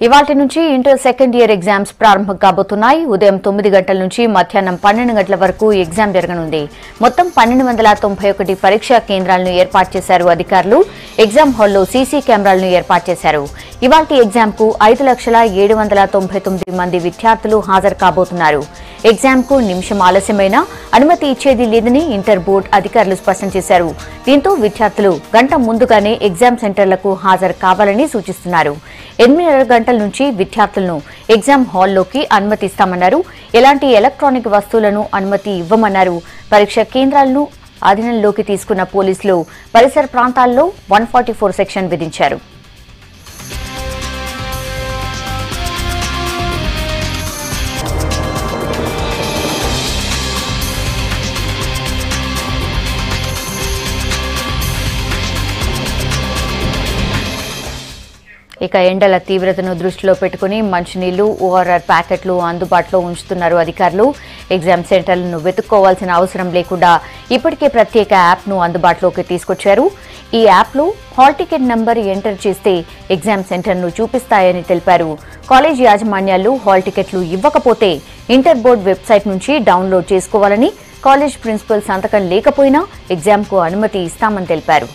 ఇవాటి నుంచి inter second year exams ప్రారంభం కాబోతున్నాయి ఉదయం తొమ్మిది గంటల నుంచి మధ్యాహ్నం పన్నెండు గంటల వరకు ఎగ్జామ్ జరగనుంది మొత్తం పన్నెండు వందల తొంభై ఒకటి పరీక్షా కేంద్రాలను ఏర్పాటు చేశారు అధికారులు ఎగ్జామ్ హాల్లో సీసీ కెమెరాలను ఏర్పాటు చేశారు ఇవాటి ఎగ్జామ్ కు ఐదు లక్షల ఏడు వందల తొంభై తొమ్మిది మంది విద్యార్థులు హాజరు కాబోతున్నారు ఎగ్జామ్ కు నిమిషం ఆలస్యమైనా అనుమతి ఇచ్చేది లేదని ఇంటర్ బోర్డు అధికారులు స్పష్టం చేశారు దీంతో విద్యార్థులు గంట ముందుగానే ఎగ్జామ్ సెంటర్లకు హాజరు కావాలని సూచిస్తున్నారు ఎనిమిదిన్నర గంటల నుంచి విద్యార్థులను ఎగ్జామ్ హాల్లోకి అనుమతిస్తామన్నారు ఎలాంటి ఎలక్ట్రానిక్ వస్తువులను అనుమతి ఇవ్వమన్నారు పరీక్ష కేంద్రాలను అధీనంలోకి తీసుకున్న పోలీసులు పరిసర ప్రాంతాల్లో వన్ సెక్షన్ విధించారు ఇక ఎండల తీవ్రతను దృష్టిలో పెట్టుకుని మంచినీళ్లు ఓఆర్ఆర్ ప్యాకెట్లు అందుబాటులో ఉంచుతున్నారు అధికారులు ఎగ్జామ్ సెంటర్లను వెతుక్కోవాల్సిన అవసరం లేకుండా ఇప్పటికే ప్రత్యేక యాప్ను అందుబాటులోకి తీసుకొచ్చారు ఈ యాప్లో హాల్ టికెట్ నంబర్ ఎంటర్ చేస్తే ఎగ్జామ్ సెంటర్ను చూపిస్తాయని తెలిపారు కాలేజ్ యాజమాన్యాలు హాల్ టికెట్లు ఇవ్వకపోతే ఇంటర్ బోర్డ్ వెబ్సైట్ నుంచి డౌన్లోడ్ చేసుకోవాలని కాలేజ్ ప్రిన్సిపల్ సంతకం లేకపోయినా ఎగ్జామ్కు అనుమతి ఇస్తామని తెలిపారు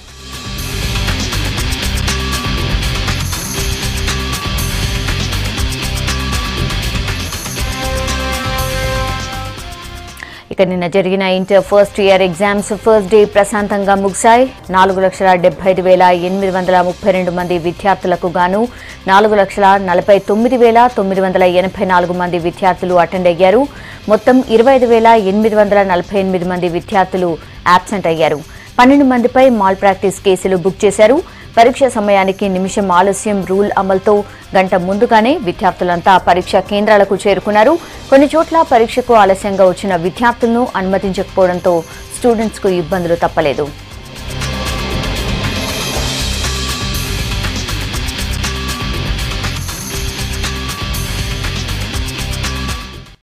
ఇక నిన్న జరిగిన inter first year exams first day ప్రశాంతంగా ముగిశాయి నాలుగు లక్షల డెబ్బై ఐదు వేల ఎనిమిది వందల ముప్పై రెండు మంది విద్యార్థులకు గాను నాలుగు లక్షల నలభై తొమ్మిది వేల తొమ్మిది వందల ఎనభై నాలుగు మంది విద్యార్థులు అటెండ్ అయ్యారు మొత్తం ఇరవై ఐదు వేల ఎనిమిది వందల నలభై ఎనిమిది మంది విద్యార్థులు యాబ్సెంట్ అయ్యారు పన్నెండు మందిపై మాల్ ప్రాక్టీస్ కేసులు బుక్ చేశారు పరీక్ష సమయానికి నిమిషం ఆలస్యం రూల్ అమలుతో గంట ముందుగానే విద్యార్థులంతా పరీక్షా కేంద్రాలకు చేరుకున్నారు కొన్ని చోట్ల పరీక్షకు ఆలస్యంగా వచ్చిన విద్యార్థులను అనుమతించకపోవడంతో స్టూడెంట్స్కు ఇబ్బందులు తప్పలేదు